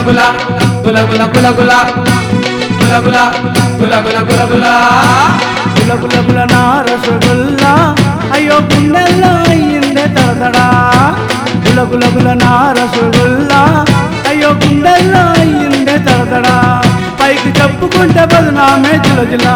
గుల గుల గుల గుల గుల గుల గుల గుల గుల గుల గుల గులగులగుల నా రసగుల్లా అయ్యో గుండెల్లో అయ్యిందే తడతడా గులగులగుల నా రసగుల్లా అయ్యో గుండెల్లో అయ్యిందే తడతడా పైకి చెప్పుకుంటే బదునామే జిలజిలా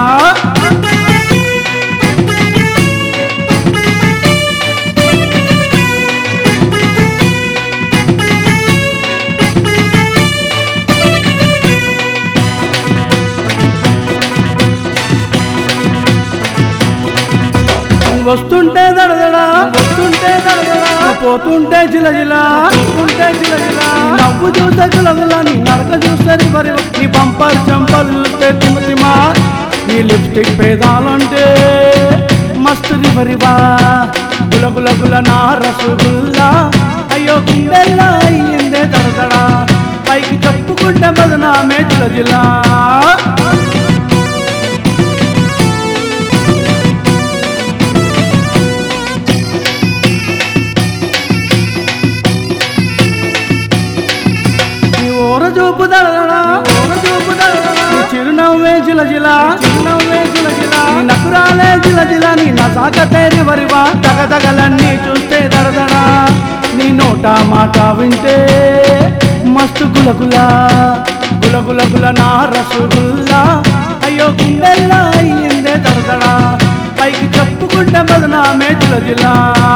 వస్తుంటే దడదడా వస్తుంటే దడదడా పోతుంటే జిలజిలా పోతుంటే జిలజిలా నీ నవ్వు చూస్తే జిలజిలా నీ నడక చూస్తే రివరి నీ పంపర్ చంపలు చూస్తే తిమతిమా నీ లిప్స్టిక్ పేదాలంటే మస్తు రివరివా గులగుల గుల నా రసగుల్లా అయ్యో గుండెల్లా అయ్యిందే దడదడా పైకి చెప్పుకుంటే బదనామే జిలజిలా నీ ఊర చూపు దడదడా ఊర చూపు దడదడా నీ చిరునవ్వే జిలజిల చిరునవ్వే జిలజిల నీ నకురాలే జిలజిల నీ నసాక తేరి వరివా తగదగలన్నీ చూస్తే దడదడా నీ నోట మాట వింటే మస్తు గులగులా గులగుల గుల నా రసగుల్లా అయ్యో గుండెల్లా అయ్యిందే దడదడా పైకి చెప్పుకుంటే బదనామే జిలజిలా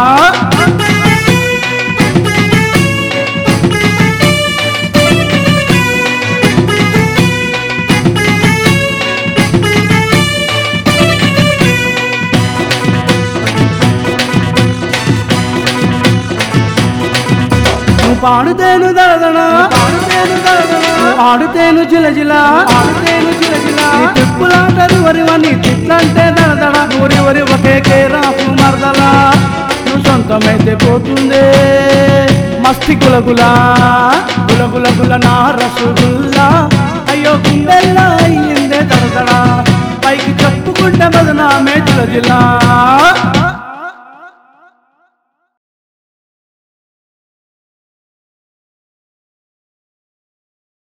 నువ్వు పాడుతేను దడదడ పాడుతేను దడదడ ఆడుతేను జిలజిల ఆడుతేను జిలజిల నీ తిప్పులాటలు వరివని తిట్లంటే దడదడ ఊరి వరి ఒకే కేరాపు మరదల నువ్వు సొంతమైతే పోతుందే మస్తి గులగులా గులగుల గుల నా రసగుల్లా అయ్యో గుండెల్లా అయ్యిందే దడదడ పైకి చెప్పుకుంటే బదనామే జిలజిలా